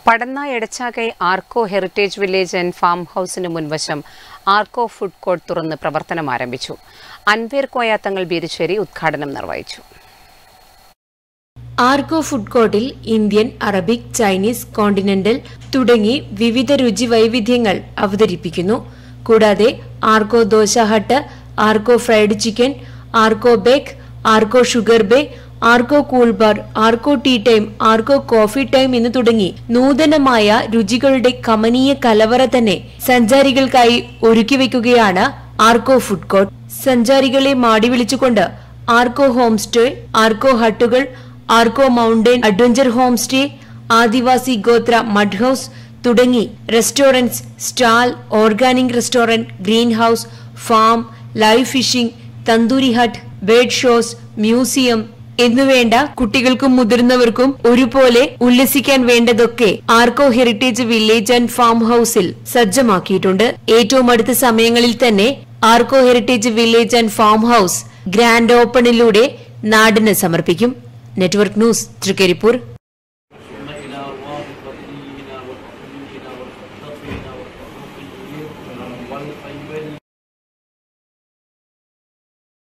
Padanna Edachakai Arko heritage village and farm ഹൌസിന് മുൻവശം Arko food court തുറന്ന് പ്രവർത്തനം ആരംഭിച്ചു അൻവീർ കോയാത്തങ്ങൾ ബീരിശ്ശേരി ഉദ്ഘാടനം നിർവഹിച്ചു ആർക്കോ ഫുഡ് കോർട്ടിൽ ഇന്ത്യൻ അറബിക് ചൈനീസ് കോണ്ടിനെന്റൽ തുടങ്ങി വിവിധ രുചി വൈവിധ്യങ്ങൾ അവതരിപ്പിക്കുന്നു കൂടാതെ Arko dosa hut Arko fried chicken Arko bake Arko sugar bay Arko cool bar Arko tea time Arko coffee time എന്ന് തുടങ്ങി നൂതനമായ രുചികളുടെ കമനീയ കലവറ തന്നെ സഞ്ചാരികൾക്കായി ഒരുക്കി വെക്കുകയാണ് ആർക്കോ ഫുഡ് കോർട്ട് സഞ്ചാരികളെ മാടി വിളിച്ചുകൊണ്ട് ആർക്കോ ഹോം സ്റ്റേ ആർക്കോ ഹട്ടുകൾ Arko mountain adventure home stay ആദിവാസി ഗോത്ര മഡ് ഹൌസ് തുടങ്ങി restaurants stall organic restaurant green house farm live fishing tandoori hut bird shows museum എന്നുവേണ്ട കുട്ടികൾക്കും മുതിർന്നവർക്കും ഒരുപോലെ ഉല്ലസിക്കാൻ വേണ്ടതൊക്കെ ആർക്കോ ഹെറിറ്റേജ് വില്ലേജ് ആൻഡ് ഫാം ഹൌസിൽ സജ്ജമാക്കിയിട്ടുണ്ട് ഏറ്റവും അടുത്ത സമയങ്ങളിൽ തന്നെ Arko heritage village and farm house grand ഓപ്പണിലൂടെ നാടിന് സമർപ്പിക്കും നെറ്റ്വർക്ക് ന്യൂസ് തൃക്കരിപ്പൂർ